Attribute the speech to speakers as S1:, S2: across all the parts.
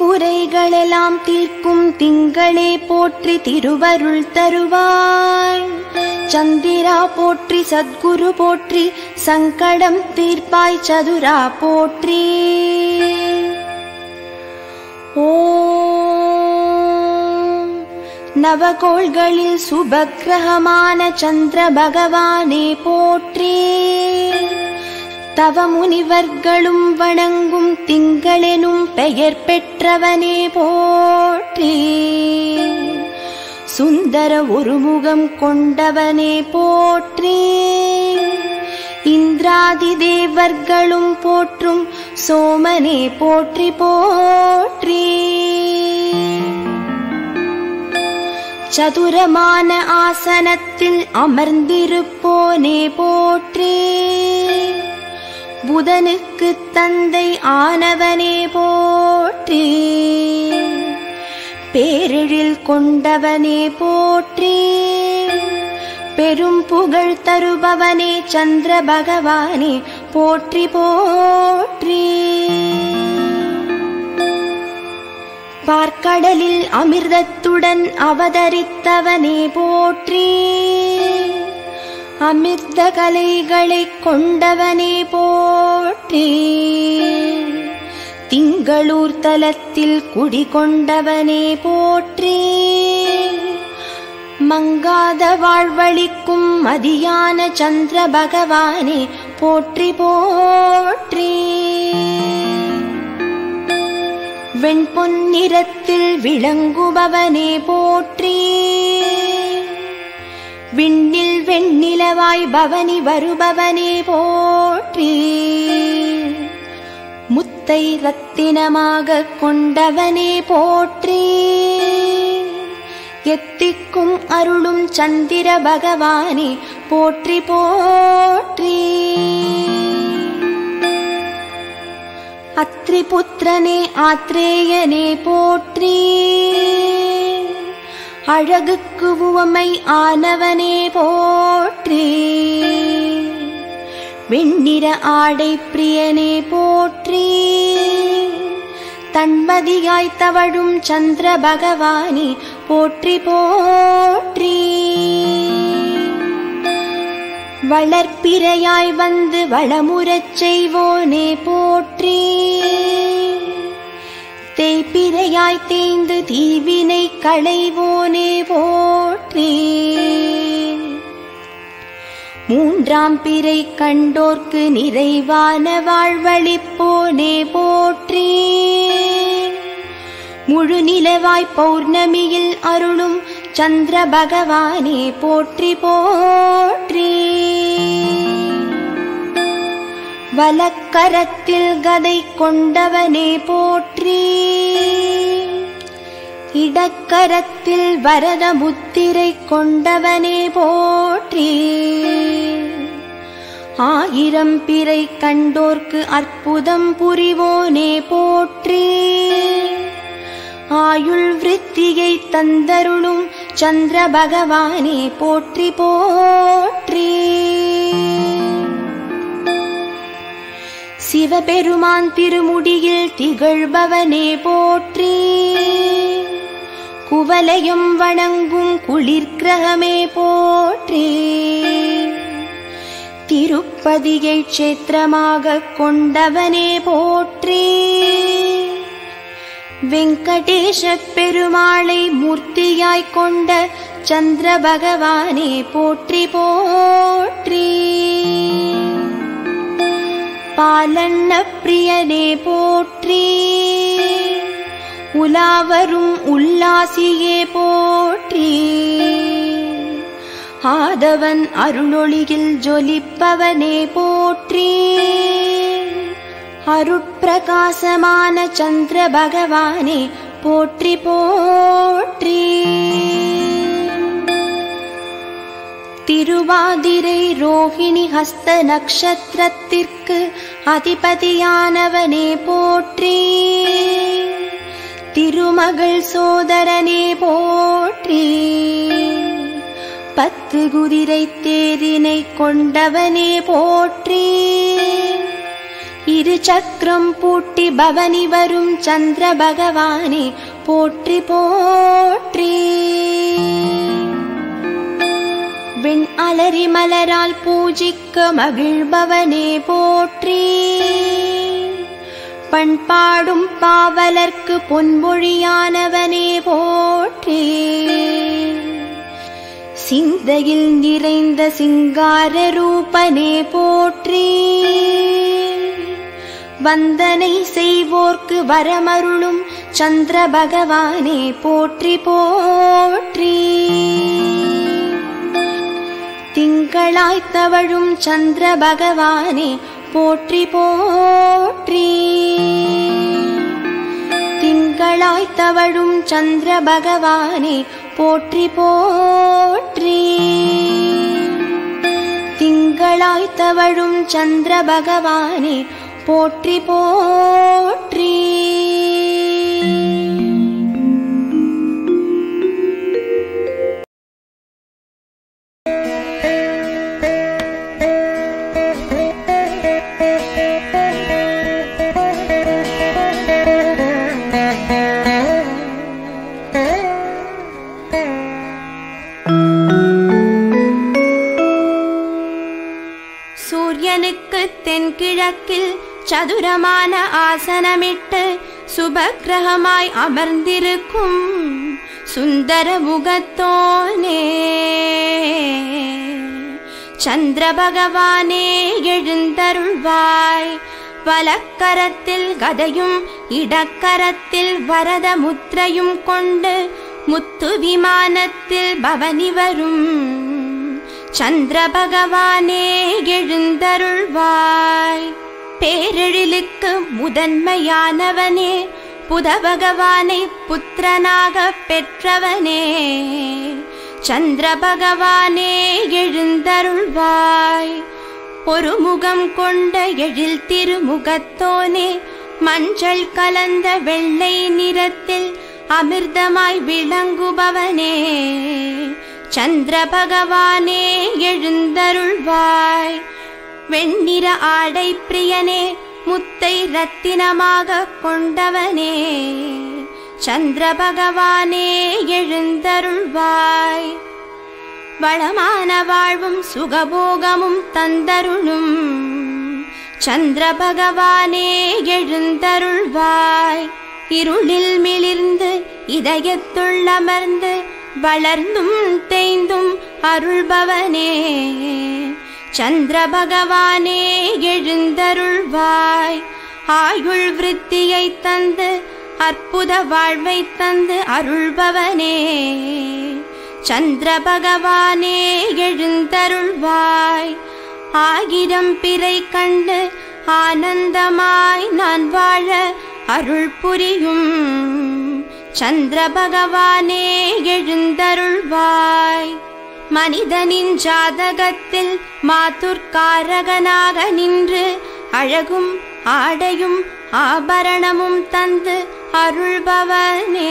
S1: குறைகளெல்லாம் தீர்க்கும் திங்களே போற்றி திருவருள் தருவாய் சந்திரா போற்றி சத்குரு போற்றி சங்கடம் தீர்ப்பாய் சதுரா போற்றி ஓம் நவகோள்களில் சுபக்கிரகமான சந்திர பகவானே போற்றி தவ முனிவர்களும் வணங்கும் திங்களெனும் பெயர் பெற்றவனே போற்றி சுந்தர ஒருமுகம் கொண்டவனே போற்றி இந்திராதி தேவர்களும் போற்றும் சோமனே போற்றி போற்றி சதுரமான ஆசனத்தில் அமர்ந்திருப்போனே போற்றி புதனுக்கு தந்தை ஆனவனே போற்றி பேரெழில் கொண்டவனே போற்றி பெரும் புகழ் தருபவனே சந்திர பகவானே போற்றி போற்றி பார்க்கடலில் அமிர்தத்துடன் அவதரித்தவனே போற்றி அமிர்த கலைகளைக் கொண்டவனே போற்றி திங்களூர் தலத்தில் குடிகொண்டவனே போற்றி மங்காத வாழ்வழிக்கும் மதியான சந்திர பகவானே போற்றி போற்றி வெண்பொன்னிறத்தில் விளங்குபவனே போற்றி விண்ணில் வெண்ணிலவாய் பவனி வருபவனே போற்றி முத்தை ரத்தினமாக கொண்டவனே போற்றி எத்திக்கும் அருளும் சந்திர பகவானே போற்றி போற்றி அத்ரிபுத்திரனே ஆத்ரேயனே போற்றி அழகுக்கு உவமை ஆனவனே போற்றி வெண்ணிற ஆடை பிரியனே போற்றி தன்மதியாய் தவழும் சந்திர பகவானே போற்றி போற்றி வளர்ப்பிறையாய் வந்து வளமுறச் செய்வோனே போற்றி தேய்பிரையாய் தேய்ந்து தீவினை களைவோனே போற்றி மூன்றாம் பிறை கண்டோர்க்கு நிறைவான வாழ்வழிப்போனே போற்றி முழு நிலவாய் பௌர்ணமியில் அருளும் சந்திர பகவானே போற்றி போற்றி வலக்கரத்தில் கதை கொண்டவனே போற்றி இடக்கரத்தில் வரத முத்திரை கொண்டவனே போற்றி ஆயிரம் பிறை கண்டோர்க்கு அற்புதம் புரிவோனே போற்றி ஆயுள் விருத்தியை தந்தருளும் சந்திர பகவானே போற்றி போற்றி சிவபெருமான் திருமுடியில் திகழ்பவனே போற்றி குவலையும் வணங்கும் குளிர்கிரகமே போற்றி திருப்பதியை க்ஷேத்திரமாக கொண்டவனே போற்றி வெங்கடேஷ பெருமாளை மூர்த்தியாய்க் கொண்ட சந்திர பகவானே போற்றி போற்றி பாலண்ண பிரியனே போற்றி உலாவரும் உல்லாசியே போற்றி ஆதவன் அருளொளியில் ஜொலிப்பவனே போற்றி அருட்பிரகாசமான சந்திர பகவானே போற்றி போற்றி திருவாதிரை ரோஹிணி ஹஸ்த நக்ஷத்திரத்திற்கு அதிபதியானவனே போற்றி திருமகள் சோதரனே போற்றி பத்து குதிரை தேரினை கொண்டவனே போற்றி இரு சக்கரம் பூட்டி பவனி வரும் சந்திர பகவானே போற்றி போற்றி விண் அலரி மலரால் பூஜிக்க மகிழ்பவனே போற்றி பண்பாடும் பாவலர்க்கு பொன்மொழியானவனே போற்றி சிந்தையில் நிறைந்த சிங்கார ரூபனே போற்றி வந்தனை செய்வோர்க்கு வரமருளும் சந்திர பகவானே போற்றி போற்றி திங்களாய்த் தவழும் சந்திர பகவானே போற்றி போற்றி திங்களாய்த் தவழும் சந்திர பகவானே போற்றி போற்றி திங்களாய்த் தவழும் சந்திர பகவானே போற்றி போற்றி சூரியனுக்கு தென்கிழக்கில் சதுரமான ஆசனமிட்டு சுபக்கிரகமாய் அமர்ந்திருக்கும் சுந்தர முகத்தோனே சந்திர பகவானே எழுந்தருள்வாய் வலக்கரத்தில் கதையும் இடக்கரத்தில் வரத முத்திரையும் கொண்டு முத்து விமானத்தில் பவனி வரும் சந்திர பகவானே எழுந்தருள்வாய் பேரெழிலுக்கு முதன்மையானவனே புத பகவானை புத்திரனாக பெற்றவனே சந்திர பகவானே எழுந்தருள்வாய் ஒரு முகம் கொண்ட எழில் திருமுகத்தோனே மஞ்சள் கலந்த வெள்ளை நிறத்தில் அமிர்தமாய் விளங்குபவனே சந்திர பகவானே எழுந்தருள்வாய் வெண்ணிற ஆடை பிரியனே முத்தை ரத்தினமாக கொண்டவனே சந்திர பகவானே எழுந்தருள்வாய் வளமான வாழ்வும் சுகபோகமும் தந்தருளும் சந்திர பகவானே எழுந்தருள்வாய் இருளில் மிளிர்ந்து இதயத்துள் அமர்ந்து வளர்ந்தும் தேய்ந்தும் அருள்பவனே சந்திர பகவானே எழுந்தருள்வாய் ஆயுள் விருத்தியை தந்து அற்புத வாழ்வை தந்து அருள்பவனே சந்திர பகவானே எழுந்தருள்வாய் ஆயிரம் பிறை கண்டு ஆனந்தமாய் நான் வாழ அருள் புரியும் சந்திர பகவானே எழுந்தருள்வாய் மனிதனின் ஜாதகத்தில் மாதுர்காரகனாக நின்று அழகும் ஆடையும் ஆபரணமும் தந்து அருள்பவனே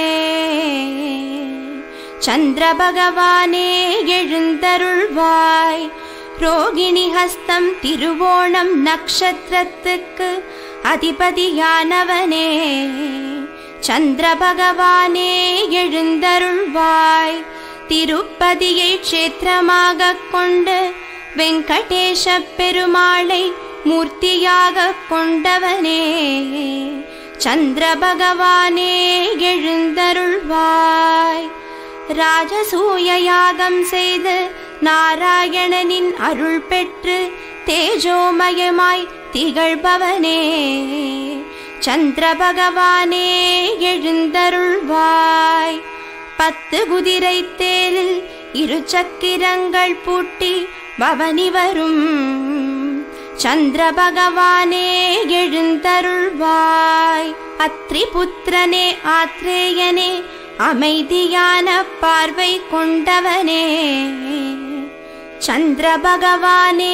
S1: சந்திர பகவானே எழுந்தருள்வாய் ரோகிணி ஹஸ்தம் திருவோணம் நக்ஷத்திரத்துக்கு அதிபதியானவனே சந்திர பகவானே எழுந்தருள்வாய் திருப்பதியை க்ஷேத்திரமாக கொண்டு வெங்கடேஷ பெருமாளை மூர்த்தியாக கொண்டவனே சந்திர பகவானே எழுந்தருள்வாய் ராஜசூய யாகம் செய்து நாராயணனின் அருள் பெற்று தேஜோமயமாய் திகழ்பவனே சந்திர பகவானே எழுந்தருள்வாய் பத்து குதிரை தேரில் இரு சக்கிரங்கள் பூட்டி பவனி வரும் சந்திர பகவானே எழுந்தருள்வாய் அத்ரி புத்திரனே ஆத்ரேயனே அமைதியான பார்வை கொண்டவனே சந்திர பகவானே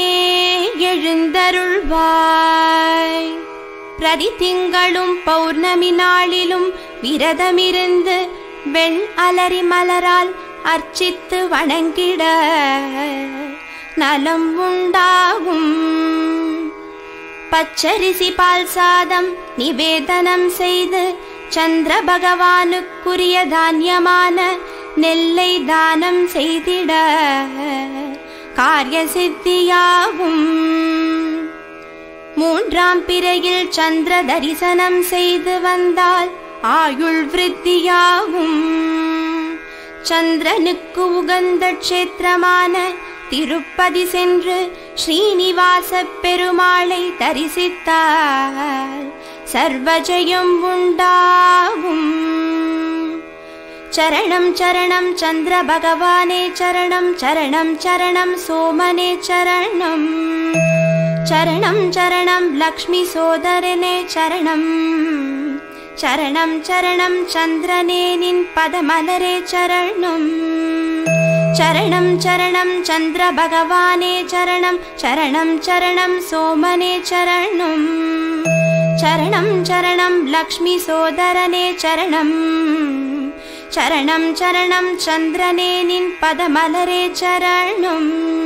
S1: எழுந்தருள்வாய் பிரதி திங்களும் பௌர்ணமி நாளிலும் விரதமிருந்து வெண் அலரி மலரால் அர்ச்சித்து வணங்கிட நலம் உண்டாகும் பச்சரிசி பால் சாதம் நிவேதனம் செய்து சந்திர பகவானுக்குரிய தானியமான நெல்லை தானம் செய்திட காரிய சித்தியாகும் மூன்றாம் பிறையில் சந்திர தரிசனம் செய்து வந்தால் ஆயுள் விருத்தியாகும் சந்திரனுக்கு உகந்த க்ஷேத்திரமான திருப்பதி சென்று ஸ்ரீனிவாச பெருமாளை தரிசித்தால் சர்வஜயம் உண்டாகும் சரணம் சரணம் சந்திர பகவானே சரணம் சரணம் சரணம் சோமனே சரணம் சரணம் சரணம் லக்ஷ்மி சோதரனே சரணம் சரணம் சரணம் சந்திரனே நின் பதமலரே சரணம் சரணம் சரணம் சந்திர பகவானே சரணம் சரணம் சரணம் சோமனே சரணம் சரணம் சரணம் லக்ஷ்மி சோதரனே சரணம் சரணம் சரணம் சந்திரனே நின் பதமலரே சரணம்